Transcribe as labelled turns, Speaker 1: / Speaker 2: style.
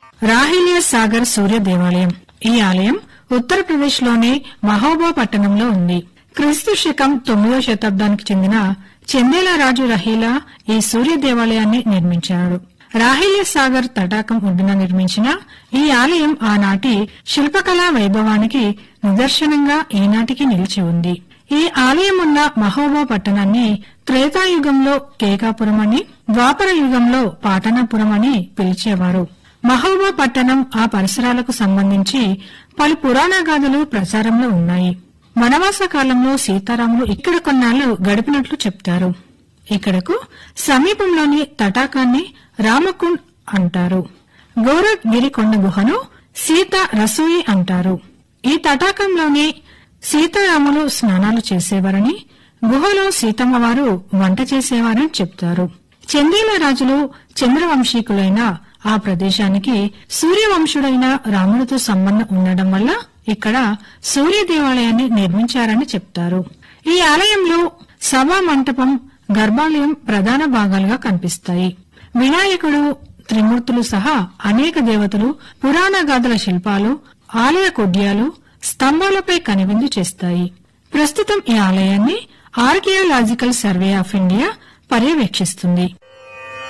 Speaker 1: రాహిలియా సాగర్ సూర్య దేవాలయం ఈ ఆలయం ఉత్తరప్రదేశ్ లోని మహోబా పట్టణంలో ఉంది క్రీస్తు శకం తొమ్మిదో శతాబ్దానికి చెందిన చందేలా రాజు రహీలా ఈ సూర్య దేవాలయాన్ని నిర్మించాడు రాహిల్య సాగర్ తటాకం ఒడ్డున నిర్మించిన ఈ ఆలయం ఆనాటి శిల్పకళా వైభవానికి నిదర్శనంగా ఈనాటికి నిలిచి ఉంది ఈ ఆలయం ఉన్న మహోబా పట్టణాన్ని త్రేతాయుగంలో కేకాపురం అని ద్వాపర యుగంలో పాటనాపురం అని పిలిచేవారు మహోబా పట్టణం ఆ పరిసరాలకు సంబంధించి పలు పురాణ గాథలు ప్రచారంలో ఉన్నాయి వనవాస కాలంలో సీతారాములు ఇక్కడ కొన్నాళ్లు గడిపినట్లు చెప్తారు ఇక్కడకు సమీపంలోని తటాకాన్ని రామకుండ్ అంటారు గౌరగిరి కొండ గుహను సీత రసోయి అంటారు ఈ తటాకంలోని సీతారాములు స్నానాలు చేసేవారని గుహలో సీతమ్మ వారు వంట చేసేవారని చెప్తారు చందేల రాజులు చంద్రవంశీకులైన ఆ ప్రదేశానికి సూర్యవంశుడైన రాముడితో సంబంధం ఉండడం వల్ల ఇక్కడ సూర్య దేవాలయాన్ని నిర్మించారని చెప్తారు ఈ ఆలయంలో సభా మంటపం గర్భాలయం ప్రధాన భాగాలుగా కనిపిస్తాయి వినాయకుడు త్రిమూర్తులు సహా అనేక దేవతలు పురాణ గాథల శిల్పాలు ఆలయ కొడ్యాలు స్తంభాలపై కనివిందు చేస్తాయి ప్రస్తుతం ఈ ఆలయాన్ని ఆర్కియాలజికల్ సర్వే ఆఫ్ ఇండియా పర్యవేక్షిస్తుంది